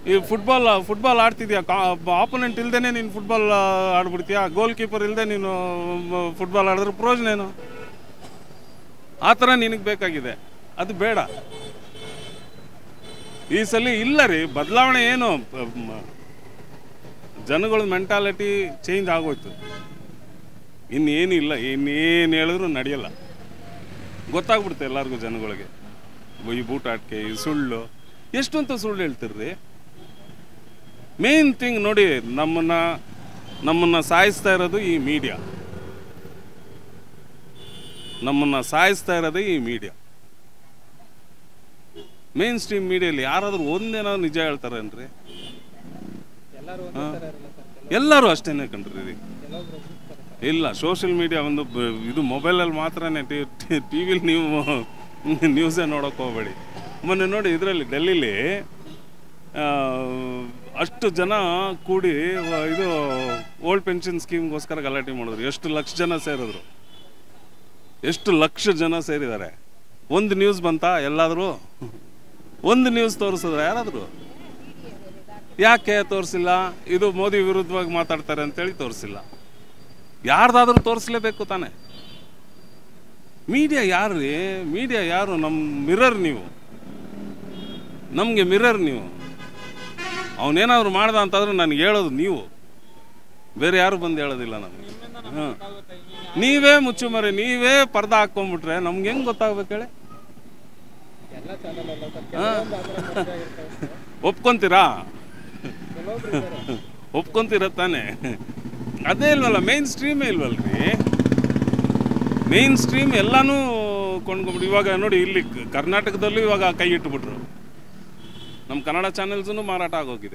ಈ football football ಆಡ್ತಿದ್ಯಾ opponent ಇಲ್ದೇನೆ ನೀನು ಫುಟ್ಬಾಲ್ ಆಡ್ಬಿಡ್ತೀಯಾ ಗೋಲ್ ಕೀಪರ್ ಇಲ್ಲದೆ ನೀನು ಫುಟ್ಬಾಲ್ ಆಡಿದ್ರೆ ಪ್ರಯೋಜನ ಏನು ಆ ಥರ ನಿನಗೆ ಬೇಕಾಗಿದೆ ಅದು ಬೇಡ ಈ ಸಲ ಇಲ್ಲ ರೀ ಬದಲಾವಣೆ ಏನು ಪ- ಮ- ಜನಗಳ ಮೆಂಟಾಲಿಟಿ ಚೇಂಜ್ ಆಗೋಯ್ತು ಇನ್ನೇನಿಲ್ಲ ಇನ್ನೇನು ಹೇಳಿದ್ರು ನಡೆಯಲ್ಲ ಗೊತ್ತಾಗ್ಬಿಡುತ್ತೆ ಎಲ್ಲರಿಗೂ ಜನಗಳಿಗೆ ಈ ಬೂಟಾಟಿಕೆ ಈ ಸುಳ್ಳು ಎಷ್ಟು ಅಂತ ಸುಳ್ಳು ಹೇಳ್ತಿರ್ರಿ ಮೇನ್ ಥಿಂಗ್ ನೋಡಿ ನಮ್ಮನ್ನ ನಮ್ಮನ್ನ ಸಾಯಿಸ್ತಾ ಇರೋದು ಈ ಮೀಡಿಯಾ ನಮ್ಮನ್ನ ಸಾಯಿಸ್ತಾ ಇರೋದೇ ಈ ಮೀಡಿಯಾ ಮೇನ್ ಸ್ಟ್ರೀಮ್ ಮೀಡಿಯಲ್ಲಿ ಯಾರಾದ್ರೂ ಒಂದೇನೋ ನಿಜ ಹೇಳ್ತಾರೇನ್ರಿ ಎಲ್ಲರೂ ಒಂದೇ ಥರ ಇರಲ್ಲ ಸರ್ ಎಲ್ಲರೂ ಅಷ್ಟೇನೆ ಕಣ್ರಿ ರೀ ಕೆಲವೊಬ್ರು ಒಬ್ರು ಇಲ್ಲ ಸೋಷಿಯಲ್ ಮೀಡಿಯಾ ಒಂದು ಬ- ಇದು ಮೊಬೈಲಲ್ಲಿ ಮಾತ್ರನೇ ಟಿ ವಿಲಿ ನೀವು ನ್ಯೂಸೇ ನೋಡೋಕೆ ಹೋಗಬೇಡಿ ಮೊನ್ನೆ ನೋಡಿ ಇದರಲ್ಲಿ ಡೆಲ್ಲಿಲಿ ಆ, ಅಷ್ಟು ಜನ ಕೂಡಿ ವ- ಇದು ಓಲ್ಡ್ ಪೆನ್ಷನ್ ಸ್ಕೀಮ್ಗೋಸ್ಕರ ಗಲಾಟೆ ಮಾಡಿದ್ರು ಎಷ್ಟು ಲಕ್ಷ ಜನ ಸೇರಿದ್ರು ಎಷ್ಟು ಲಕ್ಷ ಜನ ಸೇರಿದ್ದಾರೆ ಒಂದು ನ್ಯೂಸ್ ಬಂತಾ ಎಲ್ಲಾದರೂ ಒಂದು ನ್ಯೂಸ್ ತೋರಿಸಿದ್ರೆ ಯಾರಾದರೂ ಯಾಕೆ ತೋರಿಸಿಲ್ಲ ಇದು ಮೋದಿ ವಿರುದ್ಧವಾಗಿ ಮಾತಾಡ್ತಾರೆ ಅಂತೇಳಿ ತೋರಿಸಿಲ್ಲ ಯಾರ್ದಾದ್ರೂ ತೋರಿಸ್ಲೇಬೇಕು ತಾನೆ ಮೀಡಿಯಾ ಯಾರು ರೀ ಮೀಡಿಯಾ ಯಾರು ನಮ್ಮ ಮಿರರ್ ನೀವು ನಮಗೆ ಮಿರರ್ ನೀವು ಅವನೇನಾದ್ರು ಮಾಡ್ದ ಅಂತಂದ್ರೆ ನನಗೆ ಹೇಳೋದು ನೀವು ಬೇರೆ ಯಾರು ಬಂದು ಹೇಳೋದಿಲ್ಲ ನಮಗೆ ಹಾಂ ನೀವೇ ಮುಚ್ಚುಮರೆ ನೀವೇ ಪರ್ದ ಹಾಕ್ಕೊಂಡ್ಬಿಟ್ರೆ ನಮ್ಗೆ ಹೆಂಗೆ ಗೊತ್ತಾಗ್ಬೇಕು ಹೇಳಿ ಎಲ್ಲ ಚಾನಲ್ ಅಲ್ಲ ಸರ್ ಕೆಲವೊಂದು ಆ ಥರ ಮದುವೆ ಆಗಿರ್ತವೆ ಒಪ್ಕೊಂತೀರಾ ಕೆಲವೊಬ್ರು ಇದ್ದಾರೆ ಒಪ್ಕೊಂತೀರ ತಾನೆ ಅದೇ ಇಲ್ವಲ್ಲ ಮೇನ್ ಸ್ಟ್ರೀಮೇ ಇಲ್ವಲ್ರಿ ಮೇನ್ ಸ್ಟ್ರೀಮ್ ಎಲ್ಲಾನು ಕೊಂಡ್ಕೊಂಡ್ಬಿಟ್ಟು ಇವಾಗ ನೋಡಿ ಇಲ್ಲಿ ಕ- ಕರ್ನಾಟಕದಲ್ಲೂ ಇವಾಗ ಕೈ ಇಟ್ಬಿಟ್ರು ನಮ್ಮ ಕನ್ನಡ ಚಾನೆಲ್ಸೂ ಮಾರಾಟ ಆಗೋಗಿದೆ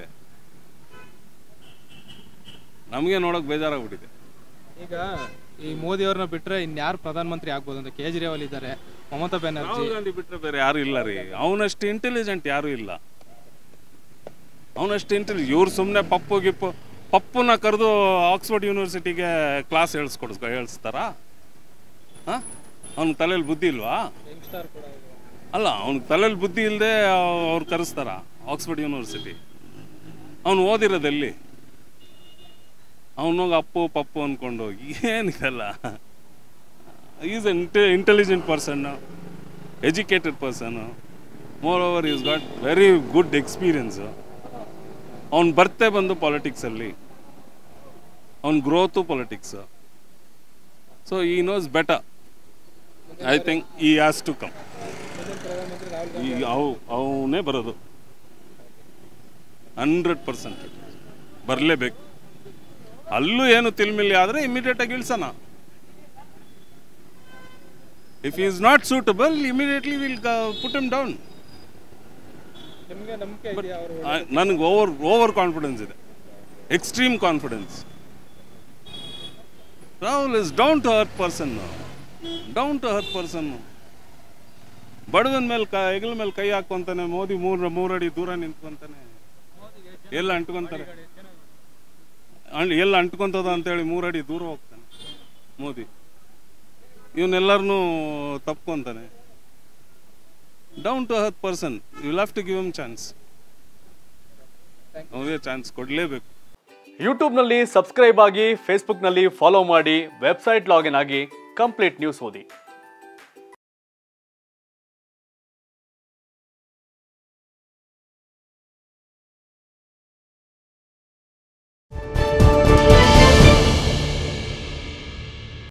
ನಮಗೆ ನೋಡೋಕೆ ಬೇಜಾರಾಗ್ಬಿಟ್ಟಿದೆ ಈಗ ಈ ಮೋದಿ ಅವ್ರನ್ನ ಬಿಟ್ರೆ ಇನ್ಯಾರು ಪ್ರಧಾನಮಂತ್ರಿ ಆಗ್ಬೋದು ಅಂತ ಕೇಜ್ರಿವಾಲ್ ಇದ್ದಾರೆ ಮಮತಾ ಬ್ಯಾನರ್ಜಿ ರಾಹುಲ್ ಗಾಂಧಿ ಬಿಟ್ಟರೆ ಬೇರೆ ಯಾರು ಇಲ್ಲ ರೀ ಅವನಷ್ಟು ಇಂಟೆಲಿಜೆಂಟ್ ಯಾರು ಇಲ್ಲ ಅವನಷ್ಟು ಇಂಟೆಲಿ ಇವ್ರು ಸುಮ್ಮನೆ ಪಪ್ಪು ಗಿಪ್ಪು ಪಪ್ಪುನ ಕರೆದು ಆಕ್ಸ್ಫರ್ಡ್ ಯೂನಿವರ್ಸಿಟಿಗೆ ಕ್ಲಾಸ್ ಹೇಳಿಸ್ಕೊಡ್ಸ್ ಹೇಳಿಸ್ತಾರಾ ಹಾಂ ಅವ್ನ ತಲೆಯಲ್ಲಿ ಬುದ್ಧಿ ಇಲ್ವಾ ಯಂಗ್ಸ್ಟಾರ್ ಕೂಡ ಇದೆ ಅಲ್ಲ ಅವ್ನ ತಲೆಯಲ್ಲಿ ಬುದ್ಧಿ ಇಲ್ಲದೆ ಅವ್ರು ಕರೆಸ್ತಾರ ಆಕ್ಸ್ಫರ್ಡ್ ಯೂನಿವರ್ಸಿಟಿ ಅವನು ಓದಿರೋದೆಲ್ಲಿ ಅವನೋಗ ಅಪ್ಪು ಪಪ್ಪು ಅಂದ್ಕೊಂಡು ಏನಿರಲ್ಲ ಈಸ್ ಇಂಟೆ intelligent person educated person moreover he's got very good experience ಅವ್ನು ಬರ್ತೆ ಬಂದು ಪಾಲಿಟಿಕ್ಸಲ್ಲಿ ಅವ್ನ growth politics so he knows better I think he has to come ಮುಂದಿನ ಪ್ರಧಾನಮಂತ್ರಿ ರಾಹುಲ್ ಈ ಅವು ಅವನೇ ಬರೋದು ಹಂಡ್ರೆಡ್ ಪರ್ಸೆಂಟ್ ಬರಲೇಬೇಕು ಅಲ್ಲೂ ಏನು ತಿಲ್ಮಿಲ್ಲಿ ಆದರೆ ಇಮಿಡಿಯೇಟಾಗಿ ಇಳಿಸೋಣ if he's not suitable immediately will put him down ನಿಮಗೆ ನಂಬಿಕೆ ಇದೆಯಾ ಅವರು ನನಗೆ ಓವರ್ ಓವರ್ ಕಾನ್ಫಿಡೆನ್ಸ್ ಇದೆ extreme confidence Rahul is down to earth person down to earth person ಬಡವನ ಮೇಲೆ ಕ ಹೆಗಲ ಮೇಲೆ ಕೈ ಹಾಕೊಂತಾನೆ ಮೋದಿ ಮೂರ್ ಮೂರಡಿ ದೂರ ನಿಂತ್ಕೊಂತಾನೆ ಎಲ್ಲ ಅಂಟ್ಕೊಂತಾರೆ ಅಣ್- ಎಲ್ಲ ಅಂಟ್ಕೊಂತದ ಅಂತೇಳಿ ಮೂರಡಿ ದೂರ ಹೋಗ್ತಾನೆ ಮೋದಿ ಇವನ್ನೆಲ್ಲರನ್ನೂ ತಪ್ಕೊಂತಾನೆ down to earth person you have to give him chance ಅವೇ ಚಾನ್ಸ್ ಕೊಡಲೇಬೇಕು ಯೂಟ್ಯೂಬ್ನಲ್ಲಿ ಸಬ್ಸ್ಕ್ರೈಬ್ ಆಗಿ ಫೇಸ್ಬುಕ್ನಲ್ಲಿ ಫಾಲೋ ಮಾಡಿ ವೆಬ್ಸೈಟ್ ಲಾಗಿನ್ ಆಗಿ ಕಂಪ್ಲೀಟ್ ನ್ಯೂಸ್ ಓದಿ